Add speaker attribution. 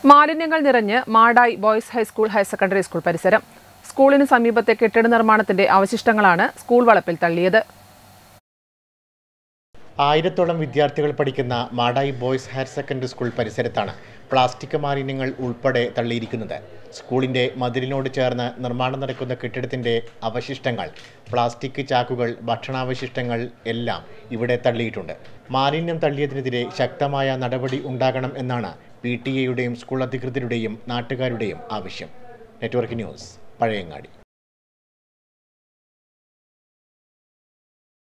Speaker 1: മാലിന്യങ്ങൾ നിറഞ്ഞ് Madayi boys high school higher secondary school പരിസരം സ്കൂളിന് സമീപത്തെ കെട്ടിട നിർമ്മാണത്തിന്റെ അവശിഷ്ടങ്ങളാണ് സ്കൂൾ വളപ്പിൽ തള്ളിയത്
Speaker 2: ആയിരത്തോളം വിദ്യാർത്ഥികൾ പഠിക്കുന്ന Madayi boys higher secondary school പരിസരത്താണ് പ്ലാസ്റ്റിക് മാലിന്യങ്ങൾ ഉൾപ്പെടെ തള്ളിയിരിക്കുന്നത് സ്കൂളിന്റെ മതിലിനോട് ചേർന്ന് നിർമ്മാണം നടക്കുന്ന കെട്ടിടത്തിന്റെ അവശിഷ്ടങ്ങൾ പ്ലാസ്റ്റിക് ചാക്കുകൾ ഭക്ഷണാവശിഷ്ടങ്ങൾ എല്ലാം ഇവിടെ തള്ളിയിട്ടുണ്ട് മാലിന്യം തള്ളിയതിനെതിരെ ശക്തമായ നടപടി ഉണ്ടാകണം എന്നാണ് പി ടി എയുടെയും സ്കൂൾ അധികൃതരുടെയും നാട്ടുകാരുടെയും ആവശ്യം നെറ്റ്വർക്ക് ന്യൂസ് പഴയങ്ങാടി